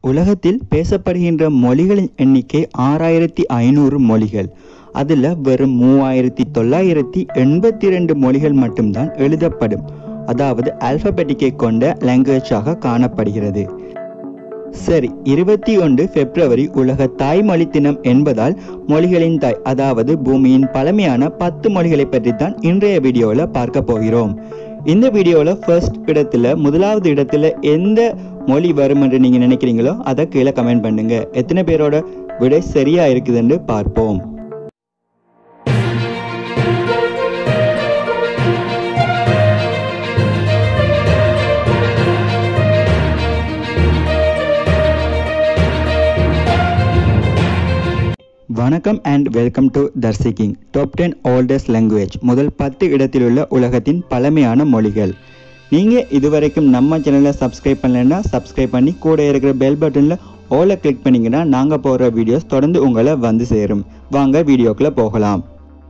உலகத்தில் பேசப்படுகின்ற மொழிகளின் எண்ணிக்கை ஆறாயிரத்தி ஐநூறு மொழிகள் அதில் வெறும் மூவாயிரத்தி தொள்ளாயிரத்தி எண்பத்தி ரெண்டு மொழிகள் மட்டும்தான் எழுதப்படும் அதாவது ஆல்பபெட்டிக்கை கொண்ட லாங்குவேஜாக காணப்படுகிறது சரி இருபத்தி ஒன்று பிப்ரவரி உலக தாய்மொழி தினம் என்பதால் மொழிகளின் தாய் அதாவது பூமியின் பழமையான பத்து மொழிகளை பற்றி தான் இன்றைய வீடியோவில் பார்க்க போகிறோம் இந்த வீடியோவில் ஃபர்ஸ்ட் இடத்துல முதலாவது இடத்துல எந்த மொழி வரும் என்று நீங்கள் நினைக்கிறீங்களோ அதை கீழே கமெண்ட் பண்ணுங்க எத்தனை பேரோட விடை சரியா இருக்குதுன்னு பார்ப்போம் வணக்கம் அண்ட் வெல்கம் டு தர்சி king top ten oldest language முதல் பத்து இடத்திலுள்ள உலகத்தின் பழமையான மொழிகள் நீங்கள் இதுவரைக்கும் நம்ம சேனலை சப்ஸ்கிரைப் பண்ணலைன்னா சப்ஸ்கிரைப் பண்ணி கூட இருக்கிற பெல் பட்டனில் ஓலை கிளிக் பண்ணிங்கன்னா நாங்கள் போடுற வீடியோஸ் தொடர்ந்து உங்களை வந்து சேரும் வாங்க வீடியோக்குள்ளே போகலாம்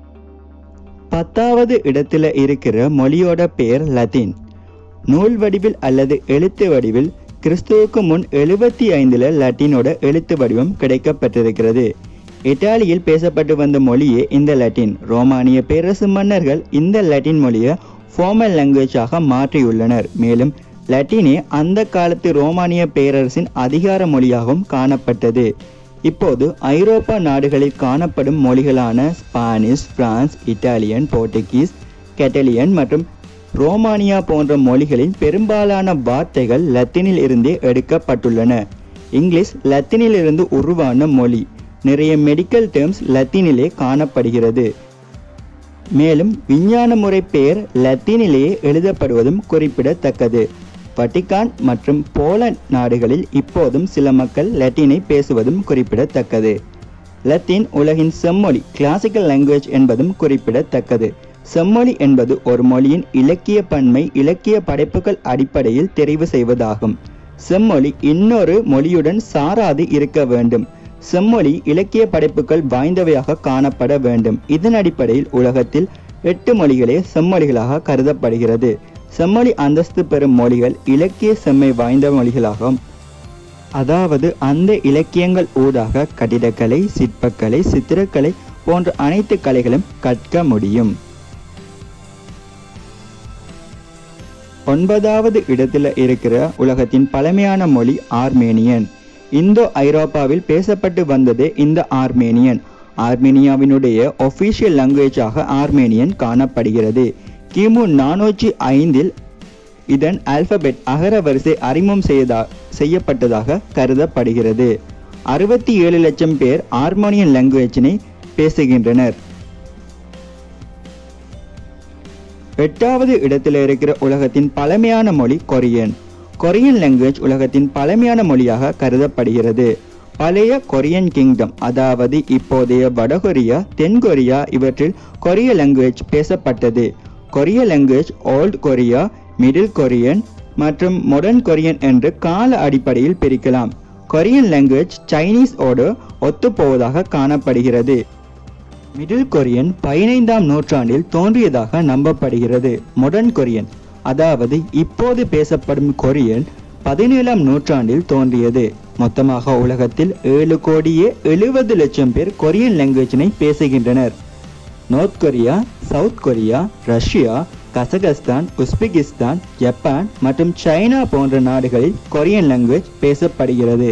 பத்தாவது இடத்துல இருக்கிற மொழியோட பெயர் லத்தீன் நூல் வடிவில் அல்லது எழுத்து வடிவில் கிறிஸ்துவுக்கு முன் எழுபத்தி ஐந்துல லத்தீனோட எழுத்து வடிவம் கிடைக்கப்பட்டிருக்கிறது இத்தாலியில் பேசப்பட்டு வந்த மொழியே இந்த லத்தீன் ரோமானிய பேரரசு மன்னர்கள் இந்த லத்தீன் மொழியை ஃபார்மல் லாங்குவேஜாக மாற்றியுள்ளனர் மேலும் லத்தீனே அந்த காலத்து ரோமானிய பேரரசின் அதிகார மொழியாகவும் காணப்பட்டது இப்போது ஐரோப்பா நாடுகளில் காணப்படும் மொழிகளான Spanish France Italian Portuguese Catalan மற்றும் ரோமானியா போன்ற மொழிகளின் பெரும்பாலான வார்த்தைகள் லத்தீனில் இருந்தே எடுக்கப்பட்டுள்ளன இங்கிலீஷ் லத்தீனில் இருந்து உருவான மொழி நிறைய மெடிக்கல் டேர்ம்ஸ் லத்தீனிலே காணப்படுகிறது மேலும் விஞ்ஞான முறை பெயர் லத்தீனிலேயே எழுதப்படுவதும் குறிப்பிடத்தக்கது வட்டிகான் மற்றும் போலண்ட் நாடுகளில் இப்போதும் சில மக்கள் லத்தீனை பேசுவதும் குறிப்பிடத்தக்கது லத்தீன் உலகின் செம்மொழி கிளாசிக்கல் லாங்குவேஜ் என்பதும் குறிப்பிடத்தக்கது செம்மொழி என்பது ஒரு மொழியின் இலக்கிய பன்மை இலக்கிய படைப்புகள் அடிப்படையில் தெரிவு செய்வதாகும் செம்மொழி இன்னொரு மொழியுடன் சாராது இருக்க வேண்டும் செம்மொழி இலக்கிய படைப்புகள் வாய்ந்தவையாக காணப்பட வேண்டும் இதன் அடிப்படையில் உலகத்தில் எட்டு மொழிகளே செம்மொழிகளாக கருதப்படுகிறது செம்மொழி அந்தஸ்து பெறும் மொழிகள் இலக்கிய செம்மை வாய்ந்த மொழிகளாகும் அதாவது அந்த இலக்கியங்கள் ஊடாக கட்டிடக்கலை சிற்பக்கலை சித்திரக்கலை போன்ற அனைத்து கலைகளும் கற்க முடியும் ஒன்பதாவது இடத்துல இருக்கிற உலகத்தின் பழமையான மொழி ஆர்மேனியன் இந்தோ ஐரோப்பாவில் பேசப்பட்டு வந்தது இந்த ஆர்மேனியன் ஆர்மேனியாவினுடைய ஒஃபிஷியல் லாங்குவேஜாக ஆர்மேனியன் காணப்படுகிறது கிமு நானூற்றி ஐந்தில் இதன் ஆல்பபெட் அகர வரிசை அறிமுகம் செய்தா செய்யப்பட்டதாக கருதப்படுகிறது அறுபத்தி ஏழு லட்சம் பேர் ஆர்மோனியன் லாங்குவேஜினை பேசுகின்றனர் எட்டாவது இடத்தில் இருக்கிற உலகத்தின் பழமையான மொழி கொரியன் கொரியன் லாங்குவேஜ் உலகத்தின் பழமையான மொழியாக கருதப்படுகிறது பழைய கொரியன் கிங்டம் அதாவது இப்போதைய வடகொரியா தென்கொரியா இவற்றில் கொரிய லாங்குவேஜ் பேசப்பட்டது கொரிய language old Korea middle Korean மற்றும் மாடர்ன் கொரியன் என்று கால அடிப்படையில் பிரிக்கலாம் கொரியன் லாங்குவேஜ் சைனீஸ் ஓடு ஒத்துப்போவதாக காணப்படுகிறது மிடில் கொரியன் பதினைந்தாம் நூற்றாண்டில் தோன்றியதாக நம்பப்படுகிறது மாடர்ன் கொரியன் அதாவது இப்போது பேசப்படும் கொரியன் பதினேழாம் நூற்றாண்டில் தோன்றியது மொத்தமாக உலகத்தில் ஏழு கோடியே எழுபது லட்சம் பேர் கொரியன் லாங்குவேஜினை பேசுகின்றனர் North Korea South Korea Russia Kazakhstan Uzbekistan Japan மற்றும் சைனா போன்ற நாடுகளில் கொரியன் லாங்குவேஜ் பேசப்படுகிறது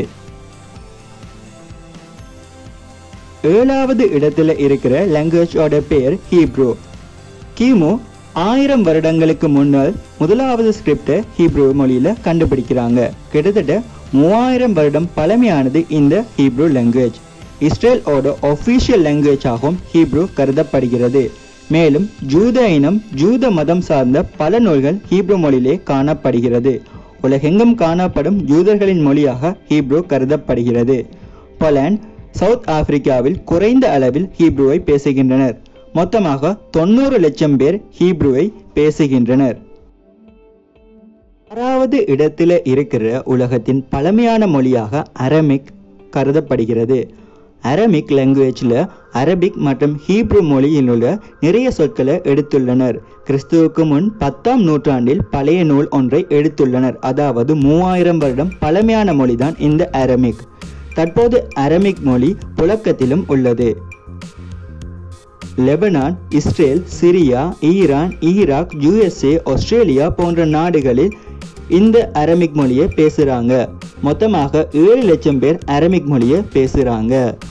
ஏழாவது இடத்துல இருக்கிற லாங்குவேஜோட பேர் ஹீப்ரூ கிமு ஆயிரம் வருடங்களுக்கு முன்னால் முதலாவது ஸ்கிரிப்டை ஹீப்ரூ மொழியில கண்டுபிடிக்கிறாங்க கிட்டத்தட்ட மூவாயிரம் வருடம் பழமையானது இந்த ஹீப்ரூ லாங்குவேஜ் இஸ்ரேலோட ஒஃபிஷியல் லாங்குவேஜாகவும் ஹீப்ரூ கருதப்படுகிறது மேலும் ஜூத இனம் ஜூத மதம் சார்ந்த பல நூல்கள் ஹீப்ரூ மொழியிலே காணப்படுகிறது உலகெங்கும் காணப்படும் யூதர்களின் மொழியாக ஹீப்ரூ கருதப்படுகிறது போலாந்து சவுத் ஆப்பிரிக்காவில் குறைந்த அளவில் ஹீப்ரூவை பேசுகின்றனர் மொத்தமாக தொண்ணூறு லட்சம் பேர் ஹீப்ரூவை பேசுகின்றனர் ஆறாவது இடத்துல இருக்கிற உலகத்தின் பழமையான மொழியாக அரமிக் கருதப்படுகிறது அரமிக் லாங்குவேஜில் அரபிக் மற்றும் ஹீப்ரு மொழியில் உள்ள நிறைய சொற்களை எடுத்துள்ளனர் கிறிஸ்துவுக்கு முன் பத்தாம் நூற்றாண்டில் பழைய நூல் ஒன்றை எடுத்துள்ளனர் அதாவது மூவாயிரம் வருடம் பழமையான மொழிதான் இந்த அரமிக் தற்போது அரமிக் மொழி புழக்கத்திலும் உள்ளது Lebanon Israel Syria Iran Iraq USA Australia போன்ற நாடுகளில் இந்த அரமிக் மொழியை பேசுகிறாங்க மொத்தமாக ஏழு லட்சம் பேர் அரமிக் மொழியை பேசுகிறாங்க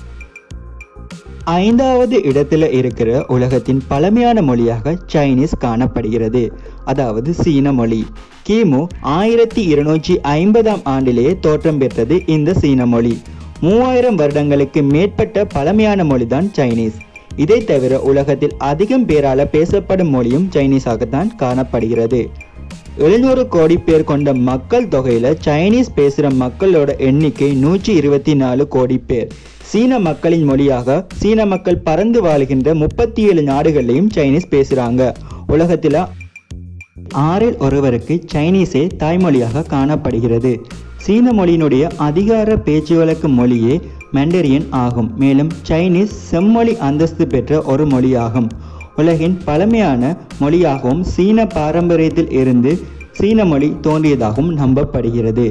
ஐந்தாவது இடத்துல இருக்கிற உலகத்தின் பழமையான மொழியாக சைனீஸ் காணப்படுகிறது அதாவது சீன மொழி கிமு ஆயிரத்தி இருநூற்றி ஐம்பதாம் ஆண்டிலேயே தோற்றம் பெற்றது இந்த சீன மொழி மூவாயிரம் வருடங்களுக்கு மேற்பட்ட பழமையான மொழிதான் சைனீஸ் இதை தவிர உலகத்தில் அதிகம் பேரால பேசப்படும் மொழியும் சைனீஸாகத்தான் காணப்படுகிறது எழுநூறு கோடி பேர் கொண்ட மக்கள் தொகையில சைனீஸ் பேசுகிற மக்களோட எண்ணிக்கை நூற்றி இருபத்தி நாலு கோடி பேர் சீன மக்களின் மொழியாக சீன மக்கள் பறந்து வாழ்கின்ற முப்பத்தி ஏழு நாடுகள்லையும் சைனீஸ் பேசுகிறாங்க உலகத்தில் ஆறில் ஒருவருக்கு சைனீஸே தாய்மொழியாக காணப்படுகிறது சீன மொழியினுடைய அதிகார பேச்சு வழக்கு மொழியே மெண்டரியன் ஆகும் மேலும் சைனீஸ் செம்மொழி அந்தஸ்து பெற்ற ஒரு மொழியாகும் உலகின் பழமையான மொழியாகவும் சீன பாரம்பரியத்தில் இருந்து சீன மொழி தோன்றியதாகவும் நம்பப்படுகிறது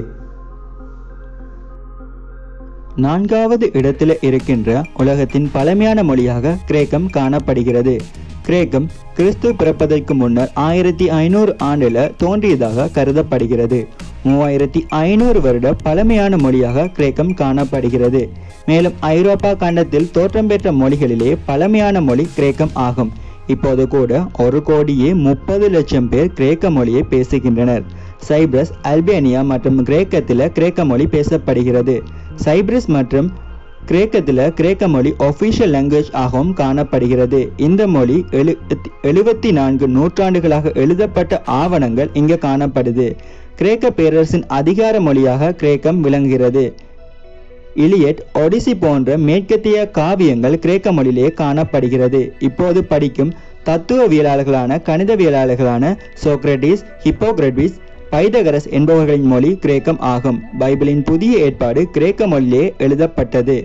நான்காவது இடத்துல இருக்கின்ற உலகத்தின் பழமையான மொழியாக கிரேக்கம் காணப்படுகிறது கிரேக்கம் கிறிஸ்து பிறப்பதற்கு முன்னர் ஆயிரத்தி ஐநூறு ஆண்டுல தோன்றியதாக கருதப்படுகிறது மூவாயிரத்தி ஐநூறு வருட பழமையான மொழியாக கிரேக்கம் காணப்படுகிறது மேலும் ஐரோப்பா கண்டத்தில் தோற்றம் பெற்ற மொழிகளிலே பழமையான மொழி கிரேக்கம் ஆகும் இப்போது கூட ஒரு கோடியே முப்பது லட்சம் பேர் கிரேக்க மொழியை பேசுகின்றனர் சைப்ரஸ் அல்பேனியா மற்றும் கிரேக்கத்தில் கிரேக்க மொழி பேசப்படுகிறது சைப்ரஸ் மற்றும் கிரேக்கத்தில் கிரேக்க மொழி ஒஃபிஷியல் லாங்குவேஜ் ஆகவும் காணப்படுகிறது இந்த மொழி எழு எழுபத்தி நான்கு நூற்றாண்டுகளாக எழுதப்பட்ட ஆவணங்கள் இங்கே காணப்படுது கிரேக்க பேரரசின் அதிகார மொழியாக கிரேக்கம் விளங்குகிறது இலியட் ஒடிசி போன்ற மேற்கத்திய காவியங்கள் கிரேக்க மொழியிலே காணப்படுகிறது இப்போது படிக்கும் தத்துவவியலாளர்களான கணிதவியலாளர்களான சோக்ரட்டிஸ் ஹிப்போக்ரட்டிஸ் பைதகரஸ் என்பவர்களின் மொழி கிரேக்கம் ஆகும் பைபிளின் புதிய ஏற்பாடு கிரேக்க மொழியிலே எழுதப்பட்டது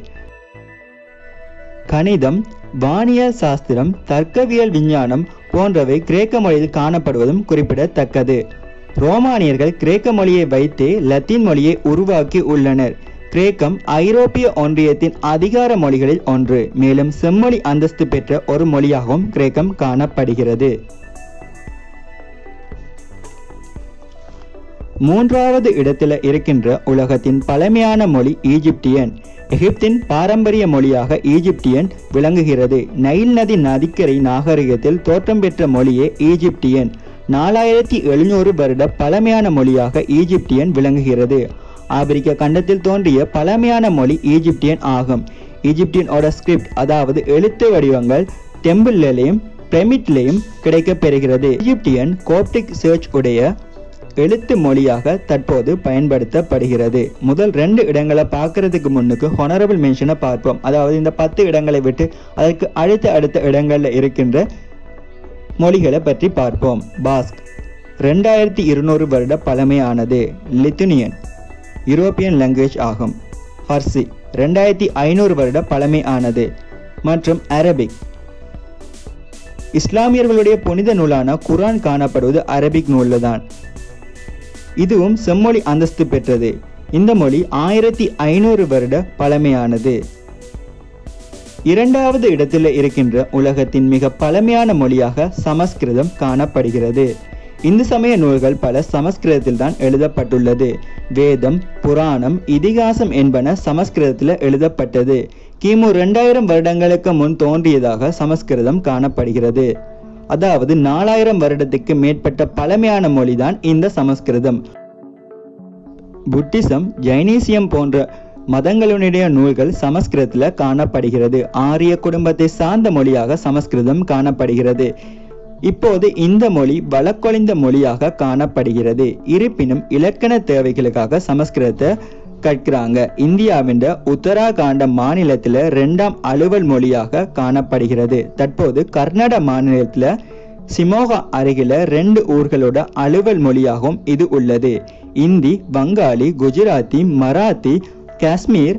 கணிதம் வானியல் சாஸ்திரம் தர்க்கவியல் விஞ்ஞானம் போன்றவை கிரேக்க மொழியில் காணப்படுவதும் குறிப்பிடத்தக்கது ரோமானியர்கள் கிரேக்க மொழியை வைத்தே லத்தீன் மொழியை உருவாக்கி உள்ளனர் கிரேக்கம் ஐரோப்பிய ஒன்றியத்தின் அதிகார மொழிகளில் ஒன்று மேலும் செம்மொழி அந்தஸ்து பெற்ற ஒரு மொழியாகவும் கிரேக்கம் காணப்படுகிறது மூன்றாவது இடத்துல இருக்கின்ற உலகத்தின் பழமையான மொழி ஈஜிப்தியன் எகிப்தின் பாரம்பரிய மொழியாக ஈஜிப்தியன் விளங்குகிறது நைல் நதி நதிக்கரை நாகரிகத்தில் தோற்றம் பெற்ற மொழியே ஈஜிப்தியன் நாலாயிரத்தி எழுநூறு வருட பழமையான மொழியாக ஈஜிப்தியன் விளங்குகிறது ஆப்பிரிக்க கண்டத்தில் தோன்றிய பழமையான மொழி ஈஜிப்தியன் ஆகும் ஈஜிப்தியனோட ஸ்கிரிப்ட் அதாவது எழுத்து வடிவங்கள் டெம்பிள்லையும் பிரமிட்லையும் கிடைக்கப் பெறுகிறது ஈஜிப்தியன் கோப்டிக் சர்ச் உடைய எழுத்து மொழியாக தற்போது பயன்படுத்தப்படுகிறது முதல் ரெண்டு இடங்களை பார்க்கறதுக்கு முன்னுக்கு ஹொனரபிள் மென்ஷனை பார்ப்போம் அதாவது இந்த பத்து இடங்களை விட்டு அதற்கு அடுத்த அடுத்த இடங்களில் இருக்கின்ற மொழிகளை பற்றி பார்ப்போம் பாஸ்க் ரெண்டாயிரத்தி இருநூறு வருட பழமையானது லித்துனியன் யூரோப்பியன் லாங்குவேஜ் ஆகும் ஃபர்சி ரெண்டாயிரத்தி ஐநூறு வருட பழமையானது மற்றும் அரபிக் இஸ்லாமியர்களுடைய புனித நூலான குரான் காணப்படுவது அரபிக் நூலில் தான் இதுவும் செம்மொழி அந்தஸ்து பெற்றது இந்த மொழி ஆயிரத்தி ஐநூறு வருட பழமையானது இரண்டாவது இடத்தில் இருக்கின்ற உலகத்தின் மிக பழமையான மொழியாக சமஸ்கிருதம் காணப்படுகிறது இந்து சமய நூல்கள் பல சமஸ்கிருதத்தில் தான் எழுதப்பட்டுள்ளது வேதம் புராணம் இதிகாசம் என்பன சமஸ்கிருதத்தில் எழுதப்பட்டது கிமு ரெண்டாயிரம் வருடங்களுக்கு முன் தோன்றியதாக சமஸ்கிருதம் காணப்படுகிறது அதாவது நாலாயிரம் வருடத்துக்கு மேற்பட்ட பழமையான மொழிதான் இந்த சமஸ்கிருதம் புத்திசம் ஜைனீசியம் போன்ற மதங்களுடைய நூல்கள் சமஸ்கிருதத்தில் காணப்படுகிறது ஆரிய குடும்பத்தை சார்ந்த மொழியாக சமஸ்கிருதம் காணப்படுகிறது இப்போது இந்த மொழி வழக்கொழிந்த மொழியாக காணப்படுகிறது இருப்பினும் இலக்கண தேவைகளுக்காக சமஸ்கிருதத்தை கற்கிறாங்க இந்தியாவின் உத்தராகாண்ட மாநிலத்தில் ரெண்டாம் அலுவல் மொழியாக காணப்படுகிறது தற்போது கர்நாடக மாநிலத்தில் சிமோகா அருகில ரெண்டு ஊர்களோட அலுவல் மொழியாகவும் இது உள்ளது இந்தி வங்காளி குஜராத்தி மராத்தி காஷ்மீர்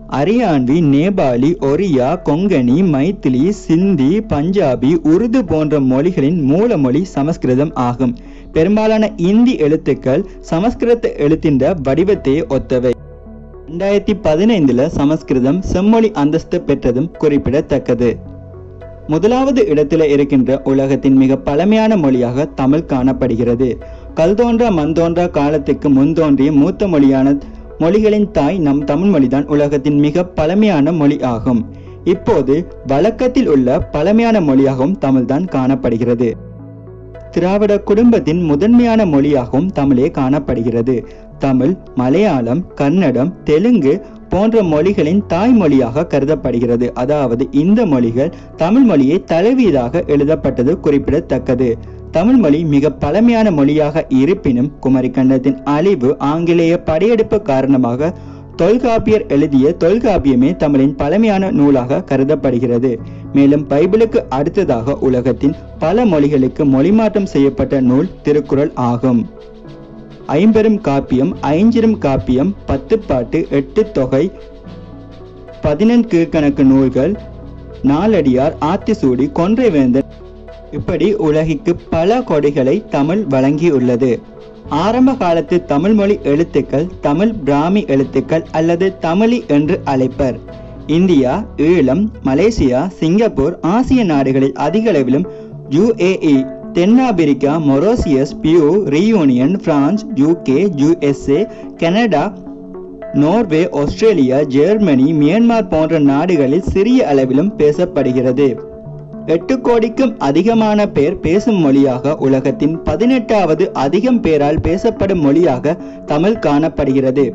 அரியான்வி நேபாளி ஒரியா கொங்கணி மைத்திலி சிந்தி பஞ்சாபி உருது போன்ற மொழிகளின் மூலமொழி சமஸ்கிருதம் ஆகும் பெரும்பாலான இந்தி எழுத்துக்கள் சமஸ்கிருத எழுத்தின் வடிவத்தையே ஒத்தவை ரெண்டாயிரத்தி பதினைந்துல சமஸ்கிருதம் செம்மொழி அந்தஸ்து பெற்றதும் குறிப்பிடத்தக்கது முதலாவது இடத்துல இருக்கின்ற உலகத்தின் மிக பழமையான மொழியாக தமிழ் காணப்படுகிறது கல் தோன்றா மண் தோன்றா காலத்துக்கு முன் தோன்றிய மூத்த மொழியான மொழிகளின் தாய் நம் தமிழ் மொழிதான் உலகத்தின் மிக பழமையான மொழி ஆகும் இப்போது வழக்கத்தில் உள்ள பழமையான மொழியாகவும் தமிழ்தான் காணப்படுகிறது திராவிட குடும்பத்தின் முதன்மையான மொழியாகவும் தமிழே காணப்படுகிறது தமிழ் மலையாளம் கன்னடம் தெலுங்கு போன்ற மொழிகளின் தாய்மொழியாக கருதப்படுகிறது அதாவது இந்த மொழிகள் தமிழ் மொழியை தலைவீதாக எழுதப்பட்டது குறிப்பிடத்தக்கது தமிழ் மொழி மிக பழமையான மொழியாக இருப்பினும் குமரிக்கண்டத்தின் அழிவு ஆங்கிலேய படையெடுப்பு காரணமாக தொல்காப்பியர் எழுதிய தொல்காப்பியமே தமிழின் பழமையான நூலாக கருதப்படுகிறது மேலும் பைபிளுக்கு அடுத்ததாக உலகத்தின் பல மொழிகளுக்கு மொழிமாற்றம் செய்யப்பட்ட நூல் திருக்குறள் ஆகும் ஐம்பெரும் காப்பியம் ஐஞ்சிரும் காப்பியம் பத்து பாட்டு எட்டு தொகை பதினெண் கீழ்கணக்கு நூல்கள் நாலடியார் ஆத்திசூடி கொன்றைவேந்தன் இப்படி உலகிற்கு பல கொடைகளை தமிழ் வழங்கியுள்ளது ஆரம்ப காலத்து தமிழ் மொழி எழுத்துக்கள் தமிழ் பிராமி எழுத்துக்கள் அல்லது தமிழி என்று அழைப்பர் இந்தியா ஈழம் மலேசியா சிங்கப்பூர் ஆசிய நாடுகளில் அதிக அளவிலும் யுஏஇ தென்னாப்பிரிக்கா மொரோசியஸ் பியூ Reunion France UK USA Canada Norway Australia Germany Myanmar போன்ற நாடுகளில் சிறிய அளவிலும் பேசப்படுகிறது எட்டு கோடிக்கும் அதிகமான பேர் பேசும் மொழியாக உலகத்தின் பதினெட்டாவது அதிகம் பேரால் பேசப்படும் மொழியாக தமிழ் காணப்படுகிறது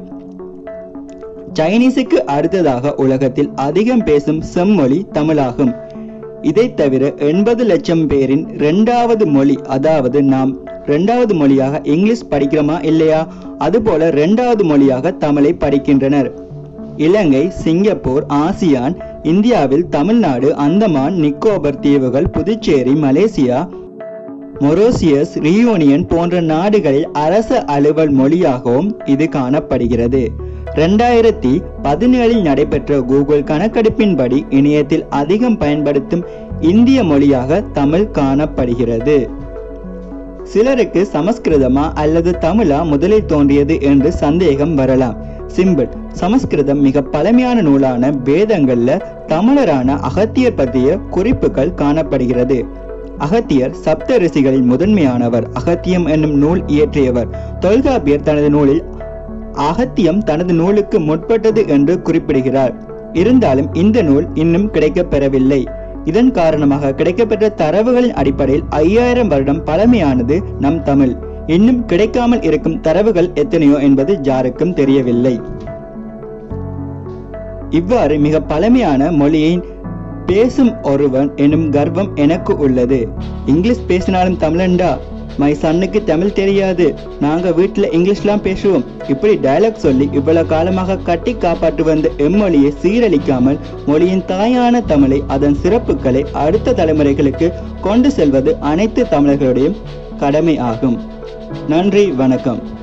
சைனீஸுக்கு அடுத்ததாக உலகத்தில் அதிகம் பேசும் செம்மொழி தமிழாகும் இதை தவிர எண்பது லட்சம் பேரின் இரண்டாவது மொழி அதாவது நாம் இரண்டாவது மொழியாக இங்கிலீஷ் படிக்கிறோமா இல்லையா அதுபோல இரண்டாவது மொழியாக தமிழை படிக்கின்றனர் இலங்கை சிங்கப்பூர் ஆசியான் இந்தியாவில் தமிழ்நாடு அந்தமான் நிக்கோபர் தீவுகள் புதுச்சேரி மலேசியா மொரோசியஸ் ரியூனியன் போன்ற நாடுகளில் அரச அலுவல் மொழியாகவும் இது காணப்படுகிறது ரெண்டாயிரத்தி பதினேழில் நடைபெற்ற கூகுள் கணக்கெடுப்பின்படி இணையத்தில் அதிகம் பயன்படுத்தும் இந்திய மொழியாக தமிழ் காணப்படுகிறது சிலருக்கு சமஸ்கிருதமா அல்லது தமிழா முதலில் தோன்றியது என்று சந்தேகம் வரலாம் சிம்பிள் சமஸ்கிருதம் மிக பழமையான நூலான வேதங்கள்ல தமிழரான அகத்தியர் பற்றிய குறிப்புகள் காணப்படுகிறது அகத்தியர் சப்த ரிஷிகளில் முதன்மையானவர் அகத்தியம் என்னும் நூல் இயற்றியவர் தொல்காப்பியர் தனது நூலில் அகத்தியம் தனது நூலுக்கு முற்பட்டது என்று குறிப்பிடுகிறார் இருந்தாலும் இந்த நூல் இன்னும் கிடைக்கப்பெறவில்லை இதன் காரணமாக கிடைக்கப்பெற்ற தரவுகளின் அடிப்படையில் ஐயாயிரம் வருடம் பழமையானது நம் தமிழ் இன்னும் கிடைக்காமல் இருக்கும் தரவுகள் எத்தனையோ என்பது யாருக்கும் தெரியவில்லை இவ்வாறு மிக பழமையான மொழியை பேசும் ஒருவன் எனும் கர்வம் எனக்கு உள்ளது இங்கிலீஷ் பேசினாலும் தமிழன்டா மை சன்னுக்கு தமிழ் தெரியாது நாங்க வீட்டுல இங்கிலீஷ்லாம் பேசுவோம் இப்படி டயலாக் சொல்லி இவ்வளவு காலமாக கட்டி காப்பாற்றி வந்த எம்மொழியை சீரழிக்காமல் மொழியின் தாயான தமிழை அதன் சிறப்புகளை அடுத்த தலைமுறைகளுக்கு கொண்டு செல்வது அனைத்து தமிழர்களுடைய கடமை ஆகும் நன்றி வணக்கம்